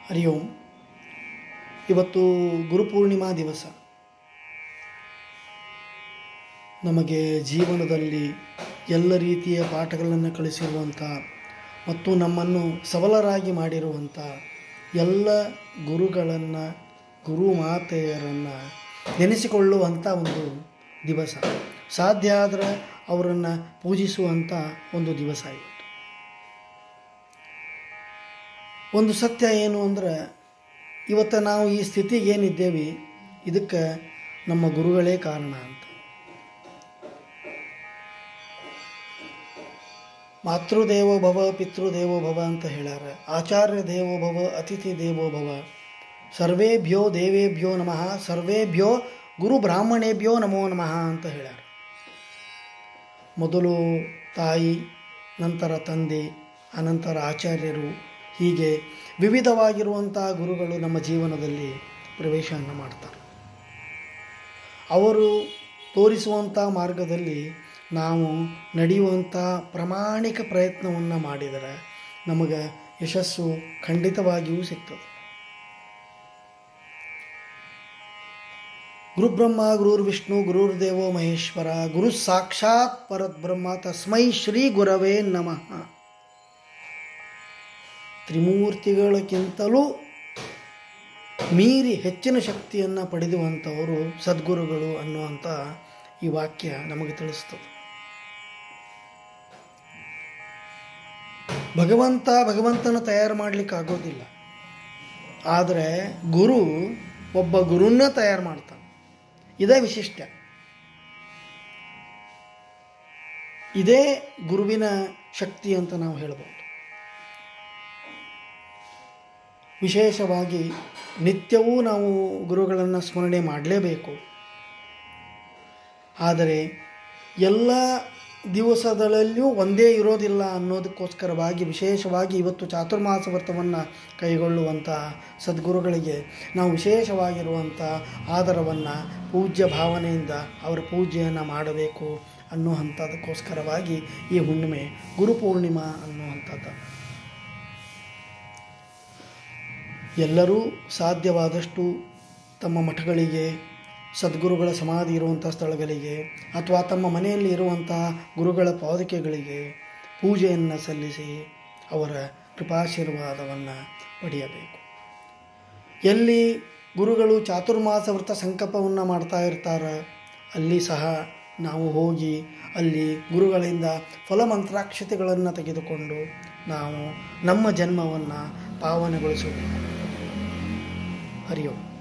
ಹರಿ ಓಂ ಇವತ್ತು ಗುರುಪೂರ್ಣಿಮಾ ದಿವಸ ನಮಗೆ ಜೀವನದಲ್ಲಿ ಎಲ್ಲ ರೀತಿಯ ಪಾಠಗಳನ್ನು ಕಲಿಸಿರುವಂಥ ಮತ್ತು ನಮ್ಮನ್ನು ಸಬಲರಾಗಿ ಮಾಡಿರುವಂಥ ಎಲ್ಲ ಗುರುಗಳನ್ನು ಗುರು ಮಾತೆಯರನ್ನು ನೆನೆಸಿಕೊಳ್ಳುವಂಥ ಒಂದು ದಿವಸ ಸಾಧ್ಯ ಆದರೆ ಅವರನ್ನು ಪೂಜಿಸುವಂಥ ಒಂದು ದಿವಸ ಇವತ್ತು ಒಂದು ಸತ್ಯ ಏನು ಅಂದ್ರೆ ಇವತ್ತು ನಾವು ಈ ಸ್ಥಿತಿಗೆ ಏನಿದ್ದೇವೆ ಇದಕ್ಕೆ ನಮ್ಮ ಗುರುಗಳೇ ಕಾರಣ ಅಂತ ಮಾತೃದೇವೋ ಭವ ಪಿತೃದೇವೋ ಭವ ಅಂತ ಹೇಳ್ಯಾರ ಆಚಾರ್ಯ ದೇವೋ ಭವ ಅತಿಥಿ ದೇವೋ ಭವ ಸರ್ವೇಭ್ಯೋ ದೇವೇಭ್ಯೋ ನಮಃ ಸರ್ವೇಭ್ಯೋ ಗುರು ಬ್ರಾಹ್ಮಣೇಭ್ಯೋ ನಮೋ ನಮಃ ಅಂತ ಹೇಳ್ಯಾರ ಮೊದಲು ತಾಯಿ ನಂತರ ತಂದೆ ಅನಂತರ ಆಚಾರ್ಯರು ಹೀಗೆ ವಿವಿಧವಾಗಿರುವಂಥ ಗುರುಗಳು ನಮ್ಮ ಜೀವನದಲ್ಲಿ ಪ್ರವೇಶವನ್ನು ಮಾಡ್ತಾರೆ ಅವರು ತೋರಿಸುವಂಥ ಮಾರ್ಗದಲ್ಲಿ ನಾವು ನಡೆಯುವಂಥ ಪ್ರಾಮಾಣಿಕ ಪ್ರಯತ್ನವನ್ನು ಮಾಡಿದರೆ ನಮಗೆ ಯಶಸ್ಸು ಖಂಡಿತವಾಗಿಯೂ ಸಿಗ್ತದೆ ಗುರುಬ್ರಹ್ಮ ಗುರುರ್ವಿಷ್ಣು ಗುರುರ್ದೇವೋ ಮಹೇಶ್ವರ ಗುರು ಸಾಕ್ಷಾತ್ ಪರಬ್ರಹ್ಮ ತಸ್ಮೈ ಶ್ರೀ ಗುರವೇ ನಮಃ ತ್ರಿಮೂರ್ತಿಗಳಕ್ಕಿಂತಲೂ ಮೀರಿ ಹೆಚ್ಚಿನ ಶಕ್ತಿಯನ್ನು ಪಡೆದುವಂಥವರು ಸದ್ಗುರುಗಳು ಅನ್ನುವಂಥ ಈ ವಾಕ್ಯ ನಮಗೆ ತಿಳಿಸ್ತದೆ ಭಗವಂತ ಭಗವಂತನ ತಯಾರು ಮಾಡಲಿಕ್ಕೆ ಆಗೋದಿಲ್ಲ ಆದರೆ ಗುರು ಒಬ್ಬ ಗುರುನ್ನ ತಯಾರು ಮಾಡ್ತಾನೆ ಇದೇ ವಿಶಿಷ್ಟ ಇದೇ ಗುರುವಿನ ಶಕ್ತಿ ಅಂತ ನಾವು ಹೇಳ್ಬೋದು ವಿಶೇಷವಾಗಿ ನಿತ್ಯವೂ ನಾವು ಗುರುಗಳನ್ನು ಸ್ಮರಣೆ ಮಾಡಲೇಬೇಕು ಆದರೆ ಎಲ್ಲ ದಿವಸಗಳಲ್ಲಿಯೂ ಒಂದೇ ಇರೋದಿಲ್ಲ ಅನ್ನೋದಕ್ಕೋಸ್ಕರವಾಗಿ ವಿಶೇಷವಾಗಿ ಇವತ್ತು ಚಾತುರ್ಮಾಸ ವ್ರತವನ್ನು ಕೈಗೊಳ್ಳುವಂಥ ಸದ್ಗುರುಗಳಿಗೆ ನಾವು ವಿಶೇಷವಾಗಿರುವಂಥ ಆದರವನ್ನು ಪೂಜ್ಯ ಭಾವನೆಯಿಂದ ಅವರ ಪೂಜೆಯನ್ನು ಮಾಡಬೇಕು ಅನ್ನುವಂಥದ್ದಕ್ಕೋಸ್ಕರವಾಗಿ ಈ ಹುಣ್ಣಿಮೆ ಗುರುಪೂರ್ಣಿಮಾ ಅನ್ನುವಂಥದ್ದು ಎಲ್ಲರೂ ಸಾಧ್ಯವಾದಷ್ಟು ತಮ್ಮ ಮಠಗಳಿಗೆ ಸದ್ಗುರುಗಳ ಸಮಾಧಿ ಇರುವಂಥ ಸ್ಥಳಗಳಿಗೆ ಅಥವಾ ತಮ್ಮ ಮನೆಯಲ್ಲಿ ಇರುವಂಥ ಗುರುಗಳ ಪಾದುಕೆಗಳಿಗೆ ಪೂಜೆಯನ್ನು ಸಲ್ಲಿಸಿ ಅವರ ಕೃಪಾಶೀರ್ವಾದವನ್ನು ಪಡೆಯಬೇಕು ಎಲ್ಲಿ ಗುರುಗಳು ಚಾತುರ್ಮಾಸ ವ್ರತ ಸಂಕಲ್ಪವನ್ನು ಮಾಡ್ತಾ ಇರ್ತಾರೆ ಅಲ್ಲಿ ಸಹ ನಾವು ಹೋಗಿ ಅಲ್ಲಿ ಗುರುಗಳಿಂದ ಫಲಮಂತ್ರಾಕ್ಷತೆಗಳನ್ನು ತೆಗೆದುಕೊಂಡು ನಾವು ನಮ್ಮ ಜನ್ಮವನ್ನು ಪಾವನಗೊಳಿಸಬೇಕು ಹರಿ ಓಂ